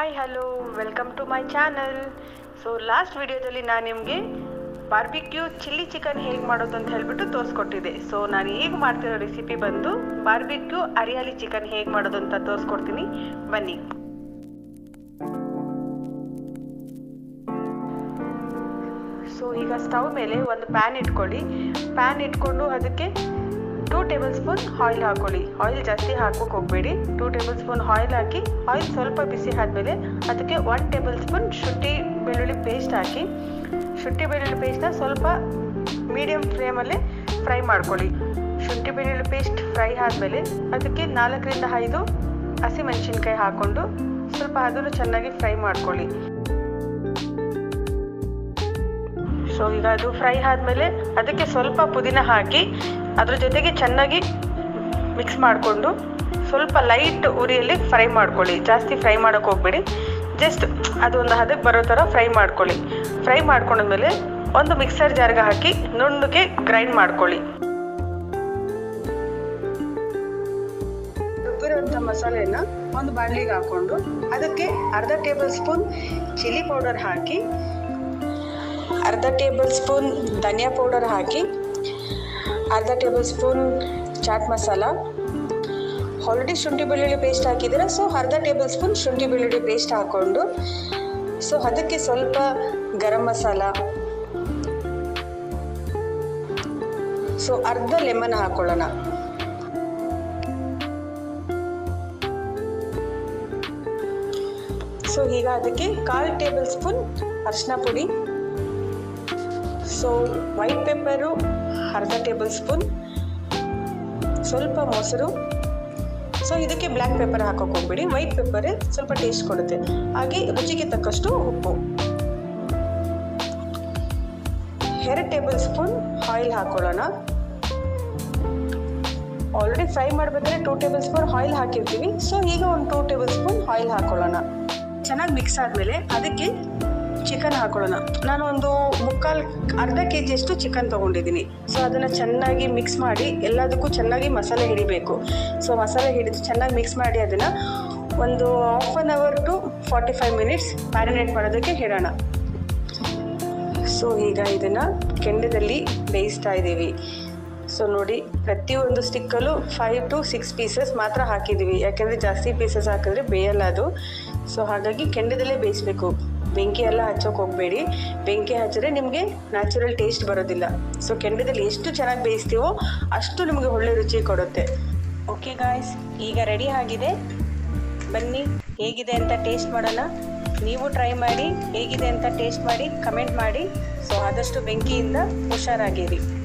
hi hello welcome to my channel so last ವಿಡಿಯೋದಲ್ಲಿ ನಾನು ನಿಮಗೆ ಬಾರ್ಬಿಕ್ಯೂ ಚಿಲ್ಲಿ ಚಿಕನ್ ಹೇಗೆ ಮಾಡೋದು ಅಂತ ಹೇಳ್ಬಿಟ್ಟು ತೋರಿಸ್ಕೊಟ್ಟಿದ್ದೆ ಸೊ ನಾನು ಈಗ ಮಾಡ್ತಿರೋ ರೆಸಿಪಿ ಬಂದು ಬಾರ್ಬಿಕ್ಯೂ ಅರಿಯಾಲಿ ಚಿಕನ್ ಹೇಗೆ ಮಾಡೋದು ಅಂತ ತೋರಿಸ್ಕೊಡ್ತೀನಿ ಬನ್ನಿ ಸೊ ಈಗ ಸ್ಟವ್ ಮೇಲೆ ಒಂದು ಪ್ಯಾನ್ ಇಟ್ಕೊಳ್ಳಿ ಪ್ಯಾನ್ ಇಟ್ಕೊಂಡು ಅದಕ್ಕೆ ಟೂ ಟೇಬಲ್ ಸ್ಪೂನ್ ಆಯಿಲ್ ಹಾಕೊಳ್ಳಿ ಆಯಿಲ್ ಜಾಸ್ತಿ ಹಾಕೋಕೆ ಹೋಗಬೇಡಿ ಟೂ ಟೇಬಲ್ ಸ್ಪೂನ್ ಆಯಿಲ್ ಹಾಕಿ ಆಯಿಲ್ ಸ್ವಲ್ಪ ಬಿಸಿ ಆದಮೇಲೆ ಅದಕ್ಕೆ ಒನ್ ಟೇಬಲ್ ಸ್ಪೂನ್ ಶುಂಠಿ ಬೆಳ್ಳುಳ್ಳಿ ಪೇಸ್ಟ್ ಹಾಕಿ ಶುಂಠಿ ಬೆಳ್ಳುಳ್ಳಿ ಪೇಸ್ಟ್ನ ಸ್ವಲ್ಪ ಮೀಡಿಯಮ್ ಫ್ಲೇಮಲ್ಲಿ ಫ್ರೈ ಮಾಡ್ಕೊಳ್ಳಿ ಶುಂಠಿ ಬೆಳ್ಳುಳ್ಳಿ ಪೇಸ್ಟ್ ಫ್ರೈ ಆದಮೇಲೆ ಅದಕ್ಕೆ ನಾಲ್ಕರಿಂದ ಐದು ಹಸಿಮೆಣಸಿನ್ಕಾಯಿ ಹಾಕ್ಕೊಂಡು ಸ್ವಲ್ಪ ಅದನ್ನು ಚೆನ್ನಾಗಿ ಫ್ರೈ ಮಾಡ್ಕೊಳ್ಳಿ ಸೊ ಈಗ ಅದು ಫ್ರೈ ಆದಮೇಲೆ ಅದಕ್ಕೆ ಸ್ವಲ್ಪ ಪುದೀನ ಹಾಕಿ ಅದ್ರ ಜೊತೆಗೆ ಚೆನ್ನಾಗಿ ಮಿಕ್ಸ್ ಮಾಡಿಕೊಂಡು ಸ್ವಲ್ಪ ಲೈಟ್ ಉರಿಯಲ್ಲಿ ಫ್ರೈ ಮಾಡ್ಕೊಳ್ಳಿ ಜಾಸ್ತಿ ಫ್ರೈ ಮಾಡೋಕೆ ಹೋಗ್ಬೇಡಿ ಜಸ್ಟ್ ಅದು ಒಂದು ಹದಕ್ಕೆ ಬರೋ ಥರ ಫ್ರೈ ಮಾಡ್ಕೊಳ್ಳಿ ಫ್ರೈ ಮಾಡ್ಕೊಂಡ್ಮೇಲೆ ಒಂದು ಮಿಕ್ಸರ್ ಜಾರ್ಗೆ ಹಾಕಿ ನುಣ್ಣಗೆ ಗ್ರೈಂಡ್ ಮಾಡ್ಕೊಳ್ಳಿ ರುಬ್ಬಿರುವಂಥ ಮಸಾಲೆನ ಒಂದು ಬಾಣಲಿಗೆ ಹಾಕ್ಕೊಂಡು ಅದಕ್ಕೆ ಅರ್ಧ ಟೇಬಲ್ ಸ್ಪೂನ್ ಚಿಲ್ಲಿ ಪೌಡರ್ ಹಾಕಿ ಅರ್ಧ ಟೇಬಲ್ ಸ್ಪೂನ್ ಧನಿಯಾ ಪೌಡರ್ ಹಾಕಿ ಅರ್ಧ tablespoon chaat masala already ಶುಂಠಿ ಬೆಳ್ಳುಳ್ಳಿ ಪೇಸ್ಟ್ ಹಾಕಿದ್ದೀರ ಸೊ ಅರ್ಧ ಟೇಬಲ್ ಸ್ಪೂನ್ ಶುಂಠಿ ಬೆಳ್ಳುಳ್ಳಿ ಪೇಸ್ಟ್ ಹಾಕ್ಕೊಂಡು ಸೊ ಅದಕ್ಕೆ ಸ್ವಲ್ಪ ಗರಂ ಮಸಾಲ ಸೊ ಅರ್ಧ ಲೆಮನ್ ಹಾಕೊಳ್ಳೋಣ ಸೊ ಈಗ ಅದಕ್ಕೆ ಕಾಲು ಟೇಬಲ್ ಸ್ಪೂನ್ ಅರಿಶಿನ ಪುಡಿ ಸೊ ವೈಟ್ ಪೆಪ್ಪರು ಅರ್ಧ ಟೇಬಲ್ ಸ್ಪೂನ್ ಸ್ವಲ್ಪ ಮೊಸರು ಸೊ ಇದಕ್ಕೆ ಬ್ಲ್ಯಾಕ್ ಪೆಪ್ಪರ್ ಹಾಕೋಕೆ ಹೋಗ್ಬೇಡಿ ವೈಟ್ ಪೆಪ್ಪರೇ ಸ್ವಲ್ಪ ಟೇಸ್ಟ್ ಕೊಡುತ್ತೆ ಹಾಗೆ ರುಚಿಗೆ ತಕ್ಕಷ್ಟು ಉಪ್ಪು ಎರಡು ಟೇಬಲ್ ಸ್ಪೂನ್ ಆಯಿಲ್ ಹಾಕೊಳ್ಳೋಣ ಆಲ್ರೆಡಿ ಫ್ರೈ ಮಾಡಬೇಕಾದ್ರೆ ಟೂ ಟೇಬಲ್ ಸ್ಪೂನ್ ಆಯಿಲ್ ಹಾಕಿರ್ತೀವಿ ಸೊ ಈಗ ಒಂದು ಟೂ ಟೇಬಲ್ ಸ್ಪೂನ್ ಆಯಿಲ್ ಹಾಕೊಳ್ಳೋಣ ಚೆನ್ನಾಗಿ ಮಿಕ್ಸ್ ಆದಮೇಲೆ ಅದಕ್ಕೆ ಚಿಕನ್ ಹಾಕೊಳ್ಳೋಣ ನಾನು ಒಂದು ಮುಕ್ಕಾಲು ಅರ್ಧ ಕೆ ಜಿಯಷ್ಟು ಚಿಕನ್ ತೊಗೊಂಡಿದ್ದೀನಿ ಸೊ ಅದನ್ನು ಚೆನ್ನಾಗಿ ಮಿಕ್ಸ್ ಮಾಡಿ ಎಲ್ಲದಕ್ಕೂ ಚೆನ್ನಾಗಿ ಮಸಾಲೆ ಹಿಡಿಬೇಕು ಸೊ ಮಸಾಲೆ ಹಿಡಿದು ಚೆನ್ನಾಗಿ ಮಿಕ್ಸ್ ಮಾಡಿ ಅದನ್ನು ಒಂದು half an hour to forty five minutes marinate ಮಾಡೋದಕ್ಕೆ ಇಡೋಣ ಸೊ ಈಗ ಇದನ್ನು ಕೆಂಡದಲ್ಲಿ ಬೇಯಿಸ್ತಾ ಇದ್ದೀವಿ ಸೊ ನೋಡಿ ಪ್ರತಿಯೊಂದು ಸ್ಟಿಕ್ಕಲ್ಲೂ ಫೈವ್ ಟು ಸಿಕ್ಸ್ ಪೀಸಸ್ ಮಾತ್ರ ಹಾಕಿದ್ದೀವಿ ಯಾಕೆಂದರೆ ಜಾಸ್ತಿ ಪೀಸಸ್ ಹಾಕಿದ್ರೆ ಬೇಯಲ್ಲ ಅದು ಸೊ ಹಾಗಾಗಿ ಕೆಂಡದಲ್ಲೇ ಬೇಯಿಸಬೇಕು ಬೆಂಕಿ ಎಲ್ಲ ಹಚ್ಚೋಕೆ ಹೋಗಬೇಡಿ ಬೆಂಕಿ ಹಚ್ಚಿದ್ರೆ ನಿಮಗೆ ನ್ಯಾಚುರಲ್ ಟೇಸ್ಟ್ ಬರೋದಿಲ್ಲ ಸೊ ಕೆಂಡದಲ್ಲಿ ಎಷ್ಟು ಚೆನ್ನಾಗಿ ಬೇಯಿಸ್ತೀವೋ ಅಷ್ಟು ನಿಮಗೆ ಒಳ್ಳೆ ರುಚಿ ಕೊಡುತ್ತೆ ಓಕೆ ಗಾಯ್ಸ್ ಈಗ ರೆಡಿ ಆಗಿದೆ ಬನ್ನಿ ಹೇಗಿದೆ ಅಂತ ಟೇಸ್ಟ್ ಮಾಡೋಣ ನೀವು ಟ್ರೈ ಮಾಡಿ ಹೇಗಿದೆ ಅಂತ ಟೇಸ್ಟ್ ಮಾಡಿ ಕಮೆಂಟ್ ಮಾಡಿ ಸೊ ಆದಷ್ಟು ಬೆಂಕಿಯಿಂದ ಹುಷಾರಾಗಿರಿ